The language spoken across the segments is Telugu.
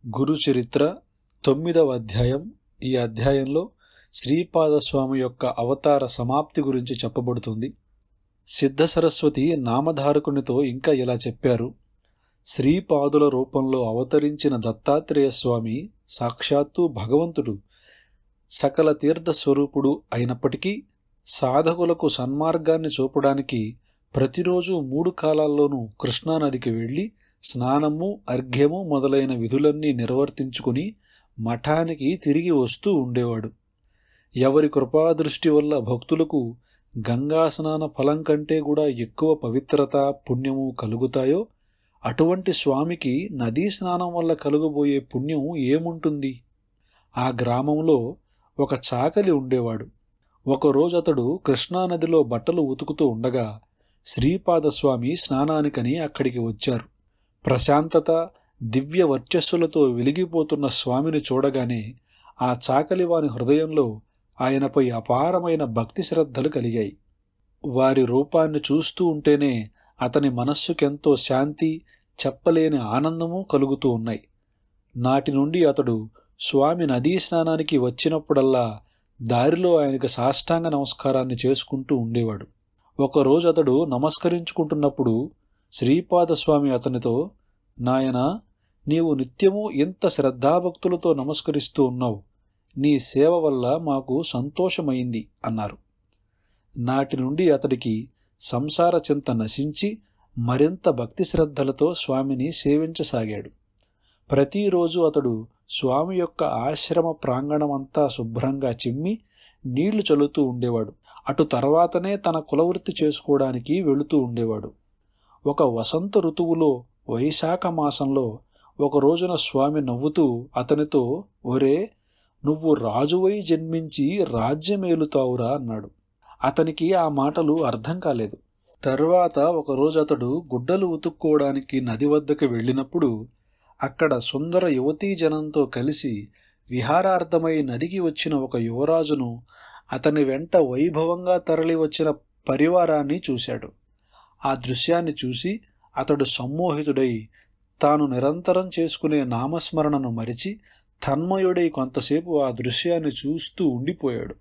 గురు చరిత్ర తొమ్మిదవ అధ్యాయం ఈ అధ్యాయంలో శ్రీపాదస్వామి యొక్క అవతార సమాప్తి గురించి చెప్పబడుతుంది సిద్ధ సరస్వతి నామధారకునితో ఇంకా ఇలా చెప్పారు శ్రీపాదుల రూపంలో అవతరించిన దత్తాత్రేయ స్వామి సాక్షాత్తు భగవంతుడు సకల తీర్థ స్వరూపుడు అయినప్పటికీ సాధకులకు సన్మార్గాన్ని చూపడానికి ప్రతిరోజు మూడు కాలాల్లోనూ కృష్ణానదికి వెళ్ళి స్నానము అర్ఘ్యము మొదలైన విధులన్నీ నిర్వర్తించుకుని మఠానికి తిరిగి వస్తూ ఉండేవాడు ఎవరి కృపాదృష్టి వల్ల భక్తులకు గంగా స్నాన ఫలం కంటే కూడా ఎక్కువ పవిత్రత పుణ్యము కలుగుతాయో అటువంటి స్వామికి నదీ స్నానం వల్ల కలుగబోయే పుణ్యం ఏముంటుంది ఆ గ్రామంలో ఒక చాకలి ఉండేవాడు ఒకరోజు అతడు కృష్ణానదిలో బట్టలు ఉతుకుతూ ఉండగా శ్రీపాదస్వామి స్నానానికని అక్కడికి వచ్చారు ప్రశాంతత దివ్య వర్చస్సులతో వెలిగిపోతున్న స్వామిని చూడగానే ఆ చాకలి వాని హృదయంలో ఆయనపై అపారమైన భక్తి శ్రద్ధలు కలిగాయి వారి రూపాన్ని చూస్తూ ఉంటేనే అతని మనస్సుకెంతో శాంతి చెప్పలేని ఆనందము కలుగుతూ ఉన్నాయి నాటి నుండి అతడు స్వామి నదీ స్నానానికి వచ్చినప్పుడల్లా దారిలో ఆయనకు సాష్టాంగ నమస్కారాన్ని చేసుకుంటూ ఉండేవాడు ఒకరోజు అతడు నమస్కరించుకుంటున్నప్పుడు శ్రీపాదస్వామి అతనితో నాయనా నీవు నిత్యము ఎంత శ్రద్ధాభక్తులతో నమస్కరిస్తూ ఉన్నావు నీ సేవ వల్ల మాకు సంతోషమైంది అన్నారు నాటి నుండి అతడికి సంసార చింత నశించి మరింత భక్తి శ్రద్ధలతో స్వామిని సేవించసాగాడు ప్రతిరోజు అతడు స్వామి యొక్క ఆశ్రమ ప్రాంగణమంతా శుభ్రంగా చిమ్మి నీళ్లు చల్లుతూ ఉండేవాడు అటు తర్వాతనే తన కులవృత్తి చేసుకోవడానికి వెళుతూ ఉండేవాడు ఒక వసంత ఋతువులో వైశాఖ మాసంలో ఒక రోజున స్వామి నవ్వుతూ అతనితో ఒరే నువ్వు రాజువై జన్మించి రాజ్యమేలుతావురా అన్నాడు అతనికి ఆ మాటలు అర్థం కాలేదు తరువాత ఒకరోజు అతడు గుడ్డలు ఉతుక్కోవడానికి నది వద్దకు వెళ్ళినప్పుడు అక్కడ సుందర యువతీ జనంతో కలిసి విహారార్థమై నదికి వచ్చిన ఒక యువరాజును అతని వెంట వైభవంగా తరలి వచ్చిన పరివారాన్ని చూశాడు ఆ దృశ్యాన్ని చూసి అతడు సమ్మోహితుడై తాను నిరంతరం చేసుకునే నామస్మరణను మరిచి తన్మయుడై కొంతసేపు ఆ దృశ్యాన్ని చూస్తూ ఉండిపోయాడు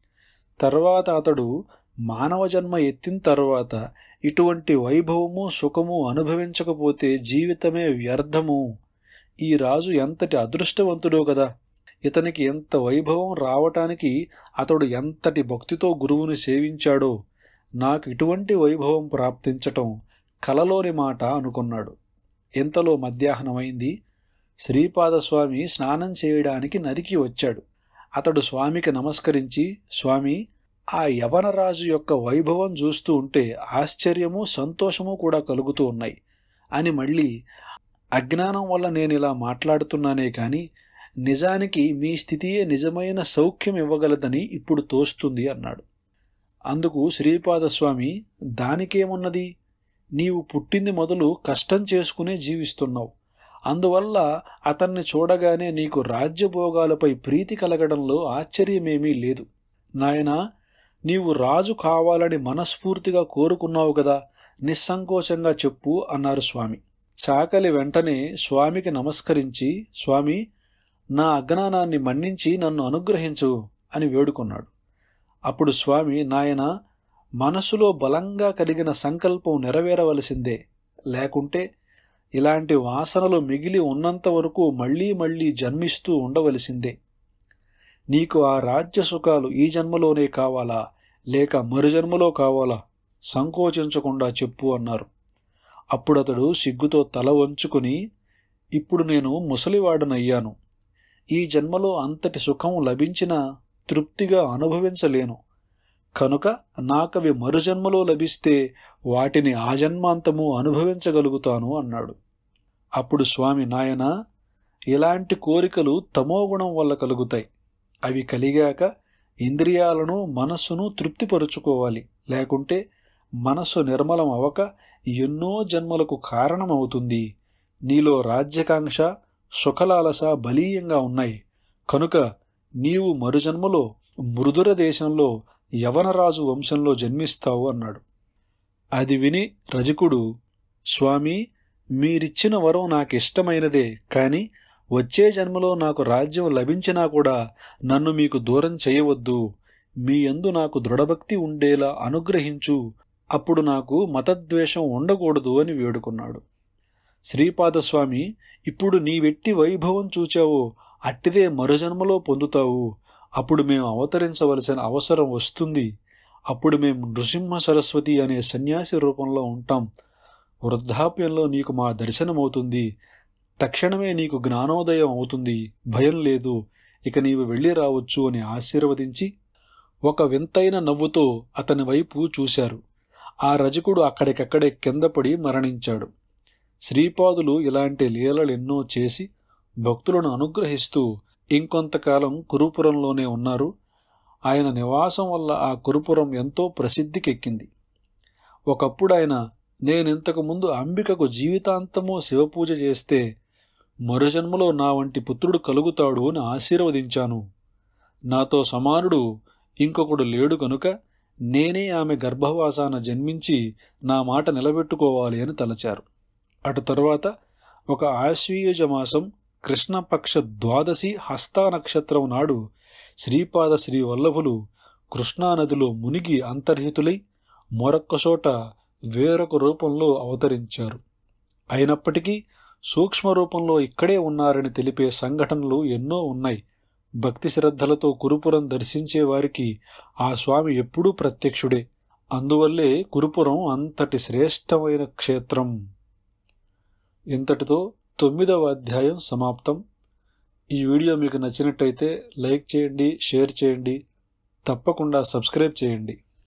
తర్వాత అతడు మానవ జన్మ ఎత్తిన తర్వాత ఇటువంటి వైభవము సుఖము అనుభవించకపోతే జీవితమే వ్యర్థము ఈ రాజు ఎంతటి అదృష్టవంతుడో కదా ఇతనికి ఎంత వైభవం రావటానికి అతడు ఎంతటి భక్తితో గురువుని సేవించాడో నాకు ఇటువంటి వైభవం ప్రాప్తించటం కలలోని మాట అనుకున్నాడు ఇంతలో మధ్యాహ్నమైంది శ్రీపాదస్వామి స్నానం చేయడానికి నదికి వచ్చాడు అతడు స్వామికి నమస్కరించి స్వామి ఆ యవనరాజు యొక్క వైభవం చూస్తూ ఉంటే ఆశ్చర్యము సంతోషము కూడా కలుగుతూ ఉన్నాయి అని మళ్ళీ అజ్ఞానం వల్ల నేను ఇలా మాట్లాడుతున్నానే కానీ నిజానికి మీ స్థితియే నిజమైన సౌఖ్యం ఇవ్వగలదని ఇప్పుడు తోస్తుంది అన్నాడు అందుకు శ్రీపాదస్వామి దానికేమున్నది నీవు పుట్టింది మొదలు కష్టం చేసుకునే జీవిస్తున్నావు అందువల్ల అతన్ని చూడగానే నీకు రాజ్యభోగాలపై ప్రీతి కలగడంలో ఆశ్చర్యమేమీ లేదు నాయనా నీవు రాజు కావాలని మనస్ఫూర్తిగా కోరుకున్నావు కదా నిస్సంకోచంగా చెప్పు అన్నారు స్వామి చాకలి వెంటనే స్వామికి నమస్కరించి స్వామి నా అజ్ఞానాన్ని మన్నించి నన్ను అనుగ్రహించు అని వేడుకున్నాడు అప్పుడు స్వామి నాయన మనసులో బలంగా కలిగిన సంకల్పం నెరవేరవలసిందే లేకుంటే ఇలాంటి వాసనలు మిగిలి ఉన్నంత వరకు మళ్లీ మళ్లీ జన్మిస్తూ ఉండవలసిందే నీకు ఆ రాజ్య సుఖాలు ఈ జన్మలోనే కావాలా లేక మరు జన్మలో కావాలా సంకోచించకుండా చెప్పు అన్నారు అప్పుడతడు సిగ్గుతో తల వంచుకుని ఇప్పుడు నేను ముసలివాడనయ్యాను ఈ జన్మలో అంతటి సుఖం లభించినా తృప్తిగా అనుభవించలేను కనుక నాకవి మరుజన్మలో లభిస్తే వాటిని ఆ జన్మాంతము అనుభవించగలుగుతాను అన్నాడు అప్పుడు స్వామి నాయన ఇలాంటి కోరికలు తమోగుణం వల్ల కలుగుతాయి అవి కలిగాక ఇంద్రియాలను మనస్సును తృప్తిపరుచుకోవాలి లేకుంటే మనస్సు నిర్మలం అవక ఎన్నో జన్మలకు కారణమవుతుంది నీలో రాజ్యకాంక్ష సుఖలాలస బలీయంగా ఉన్నాయి కనుక నీవు మరుజన్మలో మృదుర దేశంలో యవనరాజు వంశంలో జన్మిస్తావు అన్నాడు అది విని రజకుడు స్వామి మీరిచ్చిన వరం నాకిష్టమైనదే కాని వచ్చే జన్మలో నాకు రాజ్యం లభించినా కూడా నన్ను మీకు దూరం చేయవద్దు మీ యందు నాకు దృఢభక్తి ఉండేలా అనుగ్రహించు అప్పుడు నాకు మతద్వేషం ఉండకూడదు అని వేడుకున్నాడు శ్రీపాదస్వామి ఇప్పుడు నీ వెట్టి వైభవం చూచావో అట్టిదే మరుజన్మలో పొందుతావు అప్పుడు మేము అవతరించవలసిన అవసరం వస్తుంది అప్పుడు మేము నృసింహ సరస్వతి అనే సన్యాసి రూపంలో ఉంటాం వృద్ధాప్యంలో నీకు మా దర్శనమవుతుంది తక్షణమే నీకు జ్ఞానోదయం అవుతుంది భయం లేదు ఇక నీవు వెళ్ళి రావచ్చు అని ఆశీర్వదించి ఒక వింతైన నవ్వుతో అతని వైపు చూశారు ఆ రజకుడు అక్కడికక్కడే కిందపడి మరణించాడు శ్రీపాదులు ఇలాంటి లీలలెన్నో చేసి భక్తులను అనుగ్రహిస్తూ ఇంకొంతకాలం కురుపురంలోనే ఉన్నారు ఆయన నివాసం వల్ల ఆ కురుపురం ఎంతో ప్రసిద్ధికెక్కింది ఒకప్పుడు ఆయన నేనింతకు ముందు అంబికకు జీవితాంతము శివపూజ చేస్తే మరుజన్మలో నా వంటి పుత్రుడు కలుగుతాడు అని ఆశీర్వదించాను నాతో సమానుడు ఇంకొకడు లేడు కనుక నేనే ఆమె గర్భవాసాన జన్మించి నా మాట నిలబెట్టుకోవాలి అని తలచారు అటు తరువాత ఒక ఆశ్వీయుజ మాసం కృష్ణపక్ష ద్వాదశి హస్తా నక్షత్రం నాడు శ్రీపాద శ్రీ వల్లభులు కృష్ణానదిలో మునిగి అంతర్హితులై మరొక్క చోట వేరొక రూపంలో అవతరించారు అయినప్పటికీ సూక్ష్మ రూపంలో ఇక్కడే ఉన్నారని తెలిపే సంఘటనలు ఎన్నో ఉన్నాయి భక్తి శ్రద్ధలతో కురుపురం దర్శించే వారికి ఆ స్వామి ఎప్పుడూ ప్రత్యక్షుడే అందువల్లే కురుపురం అంతటి శ్రేష్టమైన క్షేత్రం ఇంతటితో తొమ్మిదవ అధ్యాయం సమాప్తం ఈ వీడియో మీకు నచ్చినట్టయితే లైక్ చేయండి షేర్ చేయండి తప్పకుండా సబ్స్క్రైబ్ చేయండి